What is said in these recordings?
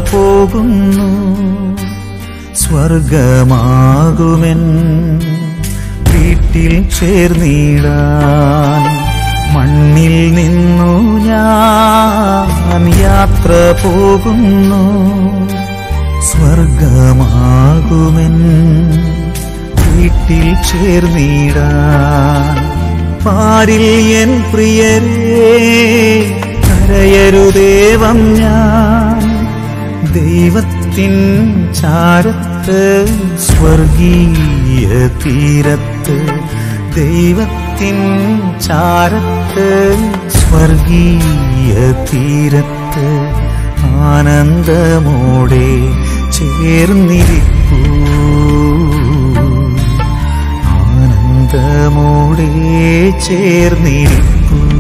പോകുന്നു സ്വർഗമാകുമെൻ വീട്ടിൽ ചേർന്നിടാൻ മണ്ണിൽ നിന്നു ഞാൻ യാത്ര പോകുന്നു സ്വർഗമാകുമെൻ വീട്ടിൽ ചേർന്നിടാൻ പാരിൽ എൻ പ്രിയരേ കരയരുദേവം ഞാൻ ദൈവത്തിൻ ചാരത്ത് സ്വർഗീയ തീരത്ത് ദൈവത്തിൻ ചാരത്ത് സ്വർഗീയ തീരത്ത് ആനന്ദമോടെ ചേർന്നിരിക്കൂ ആനന്ദമോടെ ചേർന്നിരിക്കൂ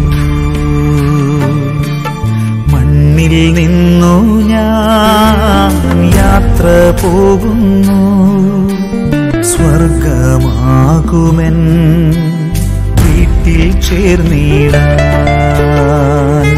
മണ്ണിൽ നിന്നു ഞാൻ യാത്ര പോകുന്നു സ്വർഗമാകുമെൻ വീട്ടിൽ ചേർന്നിടാൻ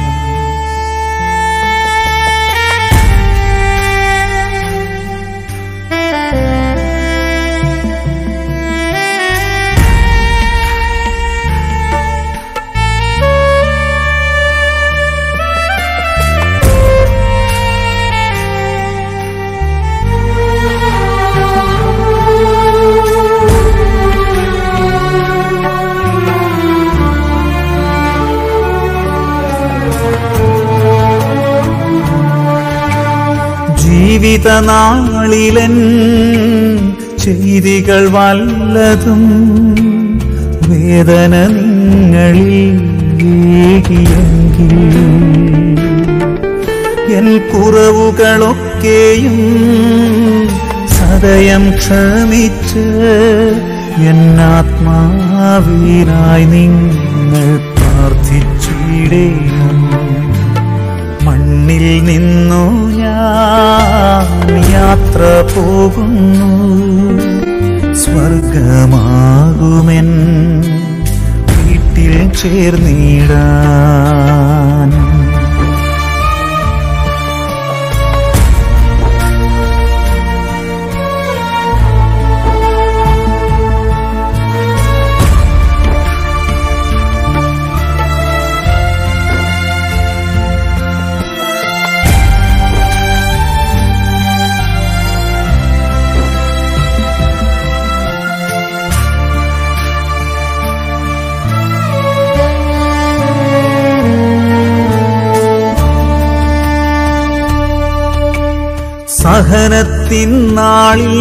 ജീവിതനാളിലൻ ചെയ്തികൾ വല്ലതും വേദന നിങ്ങളിൽ ഏകിയെങ്കിൽ എൻ കുറവുകളൊക്കെയും സദയം ക്ഷമിച്ച് എന്നാത്മാവിനായി നിങ്ങൾ പ്രാർത്ഥിച്ചിടേണം മണ്ണിൽ നിന്നു ഞാൻ യാത്ര പോകുന്നു സ്വർഗമാകുമെൻ വീട്ടിൽ ചേർന്നിടാൻ സഹനത്തിൻ നാളിൽ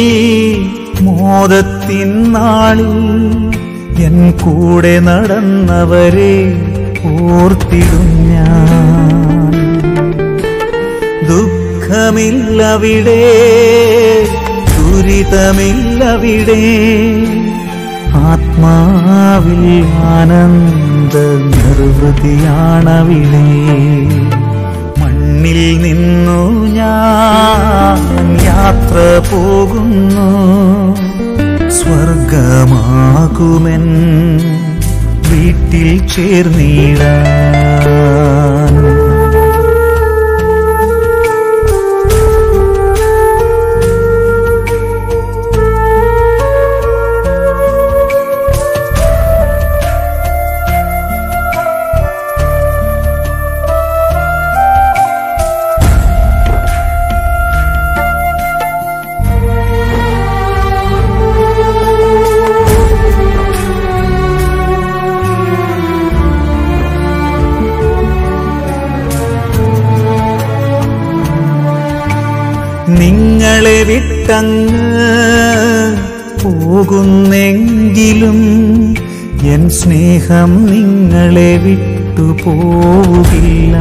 മോദത്തിൻ നാളിൽ എൻ കൂടെ നടന്നവരെ ഓർത്തിടും ഞാൻ ദുഃഖമില്ലവിടെ ദുരിതമില്ലവിടെ ആത്മാവിൽ ആനന്ദ നിർവൃതിയാണവിടെ മണ്ണിൽ നിന്നു ഞാൻ യാത്ര പോകുന്നു സ്വർഗമാകുമെൻ വീട്ടിൽ ചേർന്നിടാൻ നിങ്ങളെ വിട്ടങ്ങ് പോകുന്നെങ്കിലും എൻ സ്നേഹം നിങ്ങളെ വിട്ടു പോകില്ല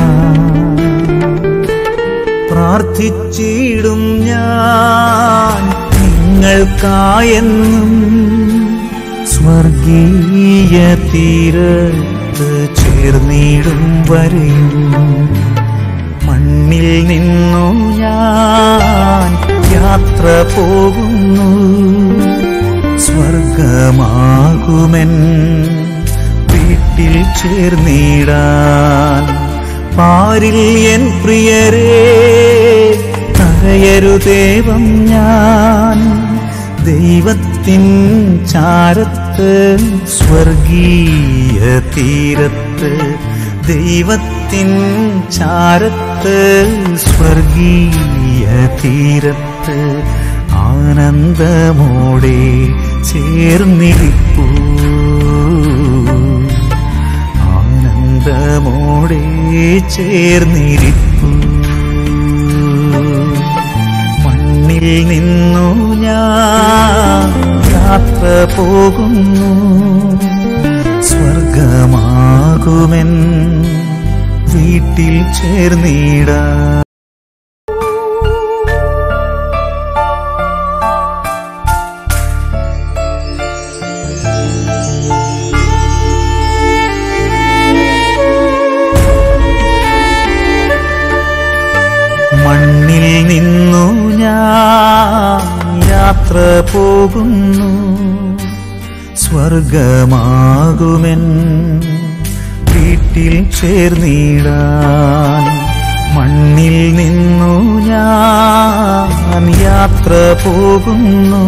പ്രാർത്ഥിച്ചിടും ഞാൻ നിങ്ങൾക്കായെന്നും സ്വർഗീയ തീരത്ത് ചേർന്നിടും വരെയും മണ്ണിൽ നിന്നു ഞാൻ യാത്ര പോകുന്നു സ്വർഗമാകുമെൻ വീട്ടിൽ ചേർന്നിടാൻ പാരിൽ എൻ പ്രിയരേ കരയരുദേവം ഞാൻ ദൈവത്തിൻ ചാരത്ത് സ്വർഗീയ തീരത്ത് ദൈവത്തിൻ ചാരത്ത് സ്വർഗീയ തീരത്ത് ആനന്ദമോടെ ചേർന്നിരിപ്പൂ ആനന്ദമോടെ ചേർന്നിരിപ്പൂ മണ്ണിൽ നിന്നു ഞാൻ യാത്ര പോകുന്നു സ്വർഗമാകുമെൻ വീട്ടിൽ ചേർന്നിടാ മണ്ണിൽ നിന്നു ഞാൻ യാത്ര പോകുന്നു സ്വർഗമാകുമെൻ വീട്ടിൽ ചേർന്നിടാൻ മണ്ണിൽ നിന്നു ഞാൻ യാത്ര പോകുന്നു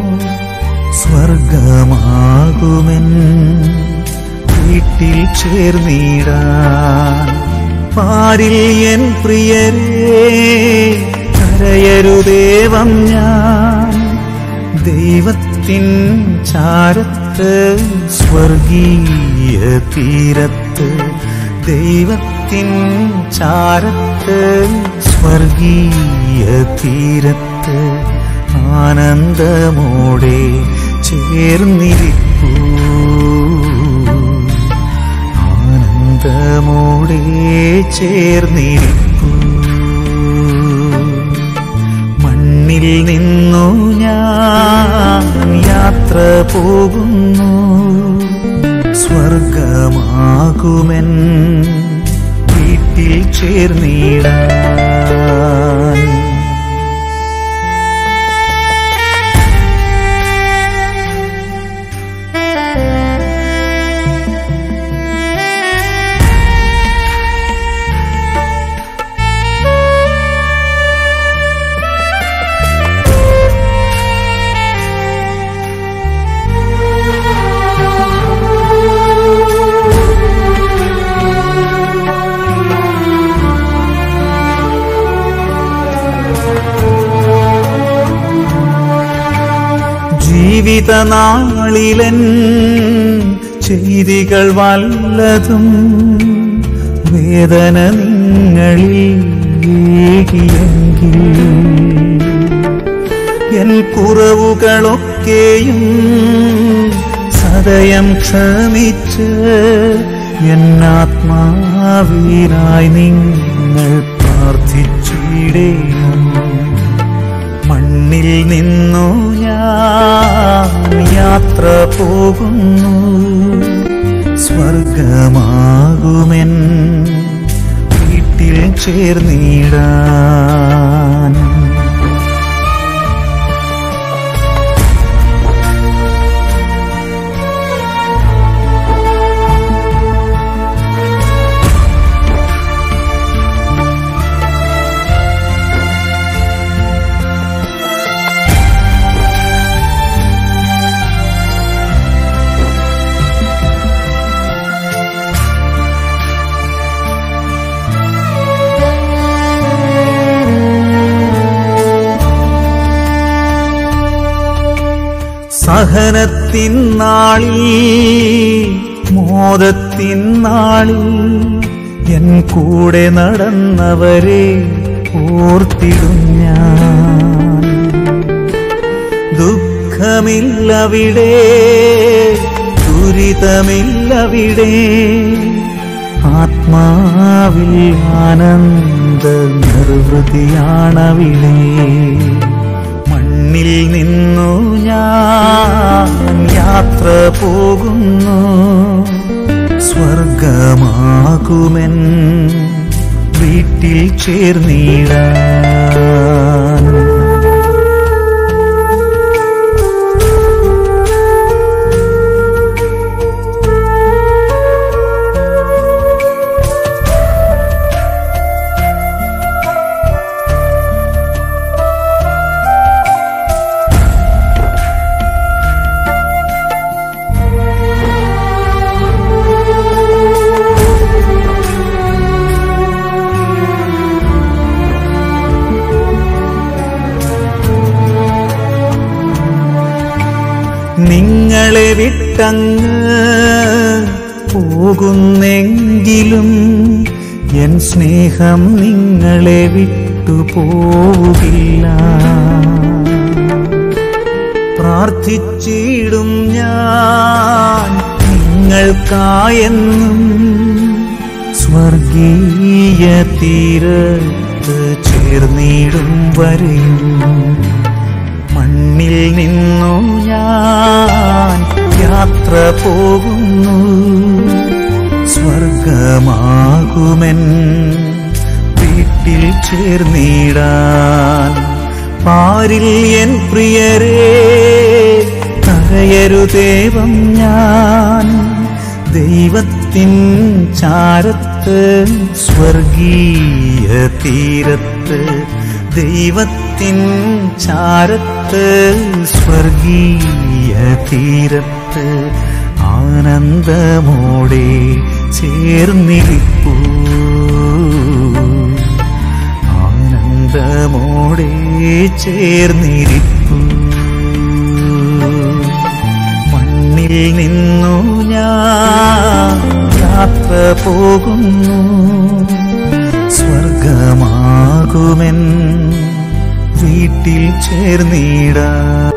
സ്വർഗമാകുമെൻ വീട്ടിൽ ചേർന്നിടാൻ പാരിൽ എൻ പ്രിയരേ കരയരുദേവം ഞാൻ ദൈവത്തിൻ ചാരത്ത് സ്വർഗീയ തീരത്ത് ദൈവത്തിൻ ചാരത്ത് സ്വർഗീയ തീരത്ത് ആനന്ദമോടെ ചേർന്നിരിക്കൂ ആനന്ദമോടെ ചേർന്നിരിക്കൂ മണ്ണിൽ നിന്നു ഞാൻ യാത്ര പോകുന്നു സ്വർഗമാകുമെൻ വീട്ടിൽ ചേർന്നിടാൻ ജീവിതനാളിലൻ ചെയ്തികൾ വല്ലതും വേദന നിങ്ങളിൽ ഏകിയെങ്കിൽ എൻ കുറവുകളൊക്കെയും സദയം ക്ഷമിച്ച് എന്നാത്മാവിനായി നിങ്ങൾ പ്രാർത്ഥിച്ചിടേണം മണ്ണിൽ നിന്നു ഞാൻ യാത്ര പോകുന്നു സ്വർഗമാകുമെൻ വീട്ടിൽ ചേർന്നിടാൻ സഹനത്തിൻ നാളിൽ മോദത്തിൻ നാളിൽ എൻ കൂടെ നടന്നവരെ ഓർത്തിടും ഞാൻ ദുഃഖമില്ലവിടെ ദുരിതമില്ലവിടെ ആത്മാവിൽ ആനന്ദ നിർവൃതിയാണവിടെ മണ്ണിൽ നിന്നു ഞാൻ യാത്ര പോകുന്നു സ്വർഗമാകുമെൻ വീട്ടിൽ ചേർന്നിടാൻ വിട്ടങ്ങ് പോകുന്നെങ്കിലും എൻ സ്നേഹം നിങ്ങളെ വിട്ടു പോകില്ല പ്രാർത്ഥിച്ചിടും ഞാൻ നിങ്ങൾക്കായെന്നും സ്വർഗീയ തീരത്ത് ചേർന്നിടും വരെയും മണ്ണിൽ നിന്നു ഞാൻ യാത്ര പോകുന്നു സ്വർഗമാകുമെൻ വീട്ടിൽ ചേർന്നിടാൻ പാരിൽ എൻ പ്രിയരേ തകയരുദേവം ഞാൻ ദൈവത്തിൻ ചാരത്ത് സ്വർഗീയ തീരത്ത് ദൈവത്തിൻ ചാരത്ത് സ്വർഗീയ തീരത്ത് ആനന്ദമോടെ ചേർന്നിരിപ്പൂ ആനന്ദമോടെ ചേർന്നിരിപ്പൂ മണ്ണിൽ നിന്നു ഞാൻ യാത്ര പോകുന്നു സ്വർഗമാകുമെൻ വീട്ടിൽ ചേർന്നിടാ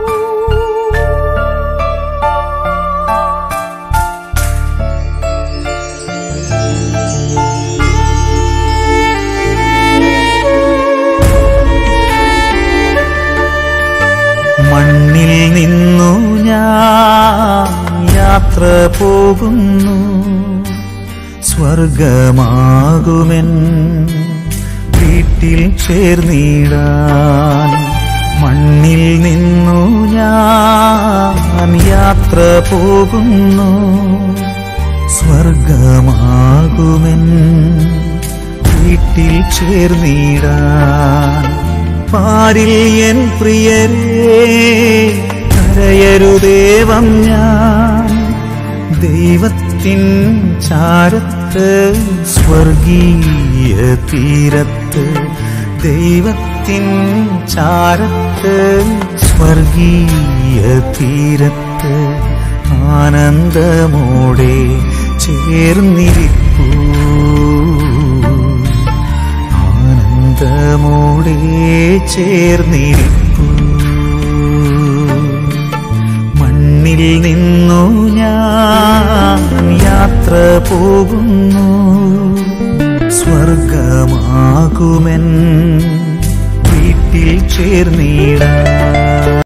മണ്ണിൽ നിന്നു ഞാൻ യാത്ര പോകുന്നു സ്വർഗമാകുമെൻ വീട്ടിൽ ചേർന്നിടാൻ മണ്ണിൽ നിന്നു ഞാൻ യാത്ര പോകുന്നു സ്വർഗമാകുമെൻ വീട്ടിൽ ചേർന്നിടാൻ പാരിൽ എൻ പ്രിയരേ കരയരുദേവം ഞാൻ ദൈവത്തിൻ ചാരത്ത് സ്വർഗീയ തീരത്ത് ദൈവത്തിൻ ചാരത്ത് സ്വർഗീയ തീരത്ത് ആനന്ദമോടെ ചേർന്നിരിപ്പൂ ആനന്ദമോടെ ചേർന്നിരിപ്പൂ മണ്ണിൽ നിന്നു ഞാൻ യാത്ര പോകുന്നു സ്വർഗമാകുമെൻ വീട്ടിൽ ചേർന്നിടാൻ